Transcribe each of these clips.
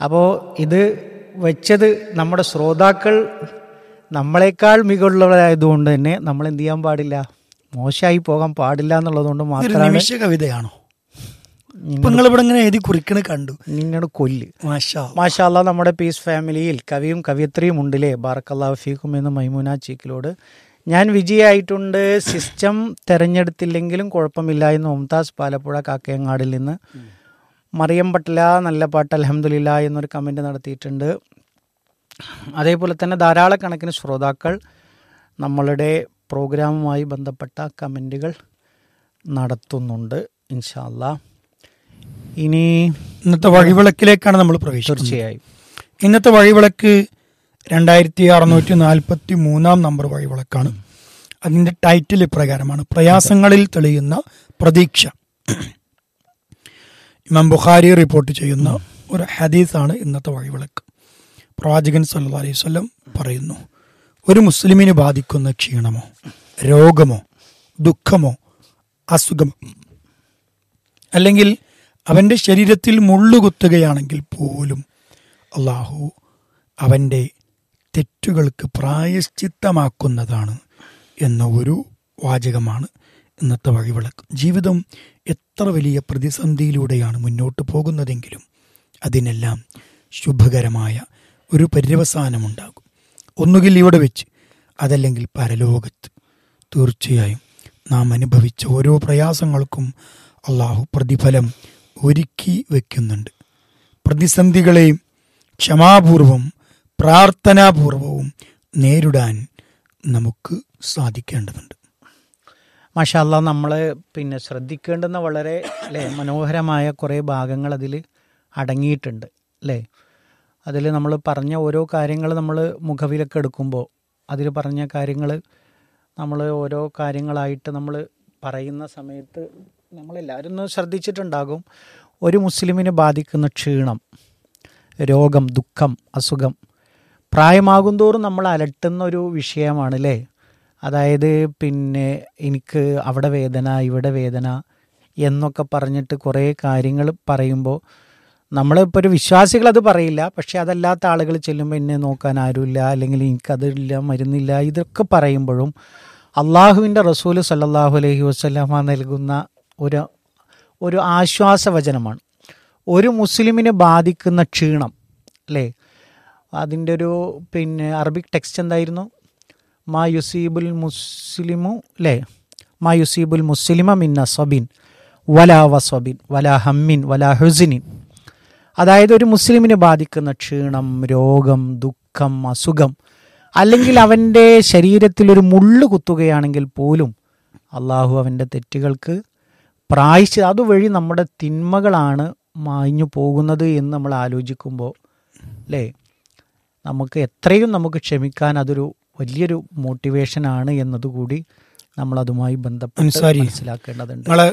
അപ്പോൾ ഇത് വെച്ചത് നമ്മുടെ ശ്രോതാക്കൾ നമ്മളെക്കാൾ മികവുള്ളവരായതുകൊണ്ട് തന്നെ നമ്മൾ എന്ത് ചെയ്യാൻ പാടില്ല മോശമായി പോകാൻ പാടില്ല എന്നുള്ളതുകൊണ്ട് ഇതൊരു മാത്രമാണ് നിമിഷ കവിതയാണോ ഇപ്പൊ നിങ്ങൾ ഇവിടെ ഇങ്ങനെ എഴുതി കുറിക്കണ കണ്ടു നിങ്ങളുടെ കൊല്ല് മാഷാ മാഷാല്ല നമ്മുടെ പീസ് ഫാമിലിയിൽ കവിയും കവിയത്രിയും ഉണ്ടില്ലേ ബാറക്കല്ലാ ഫീക്കും എന്ന് മൈമുന ചീക്കിലോട് ഞാൻ വിജയായിട്ടുണ്ട് സിസ്റ്റം തിരഞ്ഞെടുത്തില്ലെങ്കിലും കുഴപ്പമില്ല എന്ന് മുംതാസ് പാലപ്പുഴ കാക്കയങ്ങാടിൽ നിന്ന് മറിയം പട്ടല നല്ല പാട്ട് അലഹമില്ല എന്നൊരു കമൻറ്റ് നടത്തിയിട്ടുണ്ട് അതേപോലെ തന്നെ ധാരാളക്കണക്കിന് ശ്രോതാക്കൾ നമ്മളുടെ പ്രോഗ്രാമുമായി ബന്ധപ്പെട്ട കമൻറ്റുകൾ നടത്തുന്നുണ്ട് ഇൻഷാല്ല ഇനി ഇന്നത്തെ വഴിവിളക്കിലേക്കാണ് നമ്മൾ പ്രവേശിക്കുന്നത് തീർച്ചയായും ഇന്നത്തെ വഴിവിളക്ക് രണ്ടായിരത്തി അറുന്നൂറ്റി നാൽപ്പത്തി മൂന്നാം നമ്പർ വഴിവിളക്കാണ് അതിന്റെ ടൈറ്റിൽ ഇപ്രകാരമാണ് പ്രയാസങ്ങളിൽ തെളിയുന്ന പ്രതീക്ഷ ഇമാം ബുഖാരി റിപ്പോർട്ട് ചെയ്യുന്ന ഒരു ഹദീസാണ് ഇന്നത്തെ വഴിവിളക്ക് പ്രവാചകൻ സല്ലു അലൈഹി വസല്ലം പറയുന്നു ഒരു മുസ്ലിമിന് ബാധിക്കുന്ന ക്ഷീണമോ രോഗമോ ദുഃഖമോ അസുഖമോ അല്ലെങ്കിൽ അവന്റെ ശരീരത്തിൽ മുള്ളുകുത്തുകയാണെങ്കിൽ പോലും അള്ളാഹു അവന്റെ തെറ്റുകൾക്ക് പ്രായശ്ചിത്തമാക്കുന്നതാണ് എന്ന ഒരു വാചകമാണ് ഇന്നത്തെ വഴിവിളക്ക് ജീവിതം എത്ര വലിയ പ്രതിസന്ധിയിലൂടെയാണ് മുന്നോട്ട് പോകുന്നതെങ്കിലും അതിനെല്ലാം ശുഭകരമായ ഒരു പര്യവസാനമുണ്ടാകും ഒന്നുകിൽ ഇവിടെ വെച്ച് അതല്ലെങ്കിൽ പരലോകത്ത് തീർച്ചയായും നാം അനുഭവിച്ച ഓരോ പ്രയാസങ്ങൾക്കും അള്ളാഹു പ്രതിഫലം ഒരുക്കി വയ്ക്കുന്നുണ്ട് പ്രതിസന്ധികളെയും ക്ഷമാപൂർവം പ്രാർത്ഥനാപൂർവവും നേരിടാൻ നമുക്ക് സാധിക്കേണ്ടതുണ്ട് മാഷാല്ല നമ്മൾ പിന്നെ ശ്രദ്ധിക്കേണ്ടുന്ന വളരെ അല്ലേ മനോഹരമായ കുറേ ഭാഗങ്ങൾ അതിൽ അടങ്ങിയിട്ടുണ്ട് അല്ലേ അതിൽ നമ്മൾ പറഞ്ഞ ഓരോ കാര്യങ്ങൾ നമ്മൾ മുഖവിലൊക്കെ എടുക്കുമ്പോൾ അതിൽ പറഞ്ഞ കാര്യങ്ങൾ നമ്മൾ ഓരോ കാര്യങ്ങളായിട്ട് നമ്മൾ പറയുന്ന സമയത്ത് നമ്മളെല്ലാവരും ഒന്ന് ശ്രദ്ധിച്ചിട്ടുണ്ടാകും ഒരു മുസ്ലിമിനെ ബാധിക്കുന്ന ക്ഷീണം രോഗം ദുഃഖം അസുഖം പ്രായമാകും തോറും നമ്മൾ അലട്ടുന്ന ഒരു വിഷയമാണ് അല്ലേ അതായത് പിന്നെ എനിക്ക് അവിടെ വേദന ഇവിടെ വേദന എന്നൊക്കെ പറഞ്ഞിട്ട് കുറേ കാര്യങ്ങൾ പറയുമ്പോൾ നമ്മളിപ്പോൾ ഒരു വിശ്വാസികൾ അത് പറയില്ല പക്ഷെ അതല്ലാത്ത ആളുകൾ ചെല്ലുമ്പോൾ എന്നെ നോക്കാൻ ആരുമില്ല അല്ലെങ്കിൽ എനിക്കതില്ല മരുന്നില്ല ഇതൊക്കെ പറയുമ്പോഴും അള്ളാഹുവിൻ്റെ റസൂൽ സല്ലല്ലാഹു അലൈഹി വസ്ലമ നൽകുന്ന ഒരു ഒരു ആശ്വാസവചനമാണ് ഒരു മുസ്ലിമിനെ ബാധിക്കുന്ന ക്ഷീണം അല്ലേ അതിൻ്റെ ഒരു പിന്നെ അറബിക് ടെക്സ്റ്റ് എന്തായിരുന്നു മാ യുസീബുൽ മുസ്ലിമു അല്ലേ മാ യുസീബുൽ മുസ്ലിമ മിൻ നസബിൻ വലാ വസബിൻ വലാ ഹമ്മിൻ വലാ ഹുസിനിൻ അതായത് ഒരു മുസ്ലിമിനെ ബാധിക്കുന്ന ക്ഷീണം രോഗം ദുഃഖം അസുഖം അല്ലെങ്കിൽ അവൻ്റെ ശരീരത്തിൽ ഒരു മുള്ളു കുത്തുകയാണെങ്കിൽ പോലും അള്ളാഹു അവൻ്റെ തെറ്റുകൾക്ക് പ്രായശ്ച അതുവഴി നമ്മുടെ തിന്മകളാണ് മാഞ്ഞു പോകുന്നത് എന്ന് നമ്മൾ ആലോചിക്കുമ്പോൾ അല്ലേ നമുക്ക് എത്രയും നമുക്ക് ക്ഷമിക്കാൻ അതൊരു വലിയൊരു മോട്ടിവേഷനാണ് എന്നതുകൂടി നമ്മൾ അതുമായി ബന്ധപ്പെട്ട് അൻസാരി. മനസ്സിലാക്കേണ്ടതുണ്ട് നിങ്ങളെ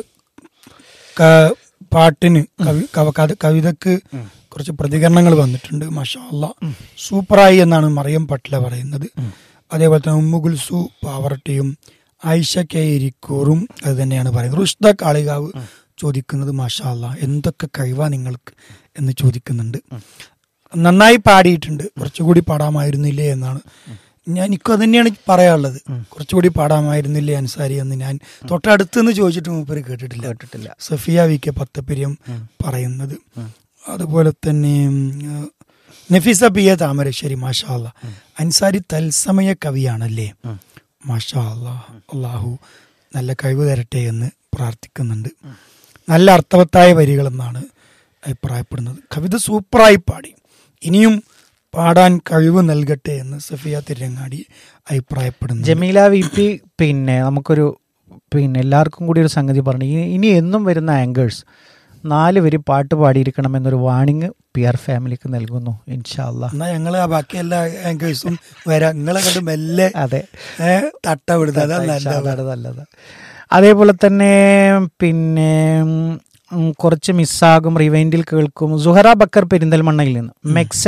ക- പാട്ടിന് കവി കവ- കഥ- കവിതക്ക് കുറച്ച് പ്രതികരണങ്ങൾ വന്നിട്ടുണ്ട് മഷാ അല്ല സൂപ്പറായി എന്നാണ് മറിയം പട്ല പറയുന്നത് അതേപോലെ തന്നെ ഉമ്മുഗുൽസു പാവറട്ടിയും ആയിഷ കെ ഇരിക്കൂറും അത് തന്നെയാണ് പറയുന്നത് റുഷ്ദ കാളികാവ് ചോദിക്കുന്നത് മാഷാ അല്ല എന്തൊക്കെ കഴിവാ നിങ്ങൾക്ക് എന്ന് ചോദിക്കുന്നുണ്ട് നന്നായി പാടിയിട്ടുണ്ട് കുറച്ചുകൂടി പാടാമായിരുന്നില്ലേ എന്നാണ് ഞാൻ എനിക്കും അത് തന്നെയാണ് പറയാനുള്ളത് കുറച്ചുകൂടി പാടാമായിരുന്നില്ലേ അൻസാരി എന്ന് ഞാൻ തൊട്ടടുത്തുനിന്ന് ചോദിച്ചിട്ട് മൂപ്പര് കേട്ടിട്ടില്ല കേട്ടിട്ടില്ല സഫിയ വി കെ പത്തപ്പിരിയം പറയുന്നത് അതുപോലെ തന്നെ ഉം, ആ, നഫീസ പി എ താമരശ്ശേരി മാഷാ അല്ലാ അൻസാരി തത്സമയ കവിയാണല്ലേ മാഷാ അല്ലാ അള്ളാഹു നല്ല കഴിവ് തരട്ടെ എന്ന് പ്രാർത്ഥിക്കുന്നുണ്ട് നല്ല അർത്ഥവത്തായ വരികളെന്നാണ് അഭിപ്രായപ്പെടുന്നത് കവിത സൂപ്പറായി പാടി ഇനിയും പാടാൻ കഴിവ് നൽകട്ടെ എന്ന് സഫിയ തിരങ്ങാടി അഭിപ്രായപ്പെടുന്നു ജമീല വി പി പിന്നെ നമുക്കൊരു പിന്നെ എല്ലാവർക്കും കൂടി ഒരു സംഗതി പറഞ്ഞു ഇനി ഇനി എന്നും വരുന്ന ആങ്കേഴ്സ് നാല് വരി പാട്ട് പാടിയിരിക്കണം എന്നൊരു വാണിംഗ് പി ആർ ഫാമിലിക്ക് നൽകുന്നു ഇൻഷാല്ല എന്നാ ഞങ്ങള് ആ ബാക്കി എല്ലാ ആങ്കേഴ്സും വരാം നിങ്ങളെ കണ്ട് മെല്ലെ അതെ ഏ, തട്ട വിടുന്നത് അതാ നല്ലത് അതാണ് നല്ലത് അതേപോലെ തന്നെ പിന്നെ ഉം, കുറച്ച് മിസ്സാകും റിവൈൻഡിൽ കേൾക്കും സുഹറ ബക്കർ പെരിന്തൽമണ്ണയിൽ നിന്ന് മെക്സ